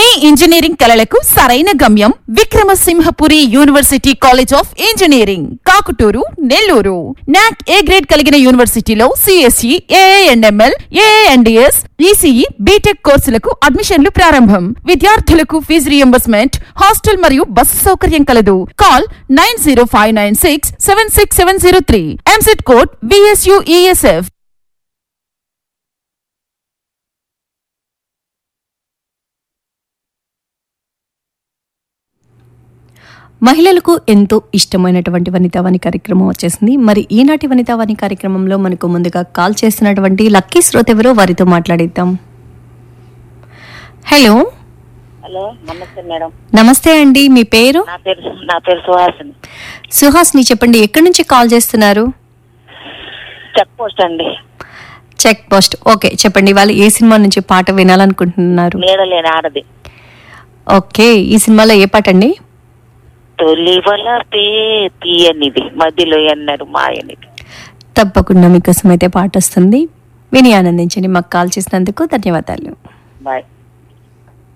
మీ engineering కలలకు సరైన గమ్యం Vikramasimhapuri university college of engineering Kakuturu Nellore NAAC A grade కలిగిన యూనివర్సిటీలో CSE AIML AIDS ECE BTech కోర్సులకు అడ్మిషన్లు ప్రారంభం విద్యార్థులకు ఫీజు రియంబర్స్మెంట్ హాస్టల్ మరియు బస్సు సౌకర్యం కలదు call nine zero five nine six seven six seven zero three EAMCET code BSUESF మహిళలకు ఎంతో ఇష్టమైనటువంటి వనితావాణి కార్యక్రమం వచ్చేసింది మరి ఈనాటి వనితావాణి కార్యక్రమంలో మనకు ముందుగా కాల్ చేస్తున్నటువంటి లక్కీ శ్రోత ఎవరో వారితో మాట్లాడిద్దాం hello hello namaste madam namaste అండి మీ పేరు నా పేరు నా పేరు సుహాసిని సుహాస్ని చెప్పండి ఎక్కడి నుంచి కాల్ చేస్తున్నారు చెక్ పోస్ట్ అండి చెక్ పోస్ట్ ఓకే చెప్పండి వాళ్ళు ఏ సినిమా నుంచి పాట వినాలనుకుంటున్నారు నీడలేని ఆడది ఓకే ఈ సినిమాలో ఏ పాట అండి తొలి వలపే తీయనిది మధ్యలో ఎన్నరు మాయనిది తప్పకుండా మీకోసం అయితే పాట వస్తుంది విని ఆనందించండి మాకు కాల్ చేసినందుకు ధన్యవాదాలు బాయ్